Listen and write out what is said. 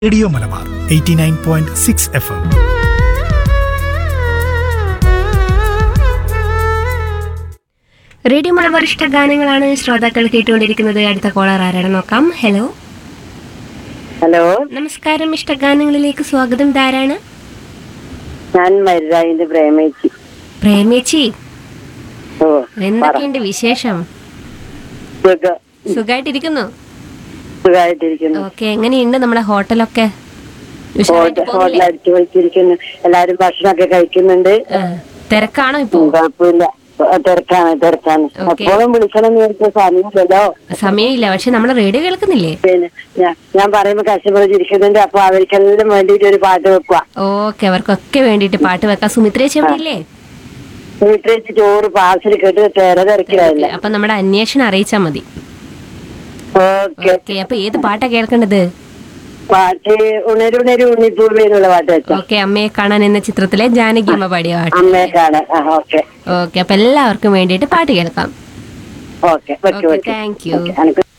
Radio Malabar eighty nine point six F M radio Malabar ഇഷ്ട ഗാനങ്ങളാണ് ശ്രോതാക്കൾ കേട്ടുകൊണ്ടിരിക്കുന്നത് അടുത്ത കോളർ ആരാണ് നോക്കാം ഹലോ ഹലോ നമസ്കാരം ഇഷ്ട ഗാനങ്ങളിലേക്ക് സ്വാഗതം ധാരാണ് ഞാൻ മരുതായിന്റെ പ്രേമേച്ചി പ്രേമേച്ചി ഓ എന്തൊക്കെയുണ്ട് വിശേഷം സുഖം സുഖമായിട്ടിരിക്കുന്നു സുഖമായിട്ടിരിക്കുന്നു ഓക്കെ എങ്ങനെയുണ്ട് നമ്മുടെ ഹോട്ടലൊക്കെ ഉഷാറായിട്ട് ഹോട്ടൽ പോകുന്നില്ലേ? അടിച്ചു പൊളിച്ചിരിക്കുന്നു എല്ലാരും ഭക്ഷണമൊക്കെ കഴിക്കുന്നുണ്ട് ആ, തിരക്കാണോ ഇപ്പോ ഉം, കുഴപ്പമില്ല ആ, തിരക്കാണ് തിരക്കാണ് ഓക്കേ. എപ്പോഴും വിളിക്കണം നേരത്തെ സമയമില്ലല്ലോ സമയമില്ല പക്ഷെ നമ്മുടെ റേഡിയോ കേൾക്കുന്നില്ലേ പിന്നെ ഞാൻ- ഞാൻ പറയുമ്പോ കഷ്ടപ്പെട്ട് ചിരിക്കുന്നുണ്ട് അപ്പൊ അവർക്കെല്ലാം വേണ്ടിട്ട് ഒരു പാട്ട് വെക്കുക ഓക്കെ അവർക്കൊക്കെ വേണ്ടിയിട്ട് പാട്ട് വെക്കാം സുമിത്രേച്ചി എവിടെ ഇല്ലേ വീട്ടിൽ വെച്ച് ചോറ് പാർസൽ കേട്ട് തേര തിരക്കിലായില്ല അപ്പൊ നമ്മുടെ അന്വേഷണം അറിയിച്ചാ മതി ഓക്കെ ഓക്കെ അപ്പൊ ഏത് പാട്ടാ കേൾക്കേണ്ടത് പാട്ട് ഉണരുണരു ഉണ്ണിപ്പൂവേ എന്നുള്ള പാട്ട് വെച്ചോ ഓക്കെ അമ്മയെ കാണാൻ എന്ന ചിത്രത്തിലെ ജാനകിയമ്മ പാടിയ പാട്ട് അമ്മയെ കാണാൻ ആ ഓക്കെ ഓക്കെ അപ്പൊ എല്ലാവർക്കും വേണ്ടിയിട്ട് പാട്ട് കേൾക്കാം ഓക്കെ വെക്കു ഓക്കെ വെക്കു താങ്ക് യു ഓക്കെ എനിക്ക്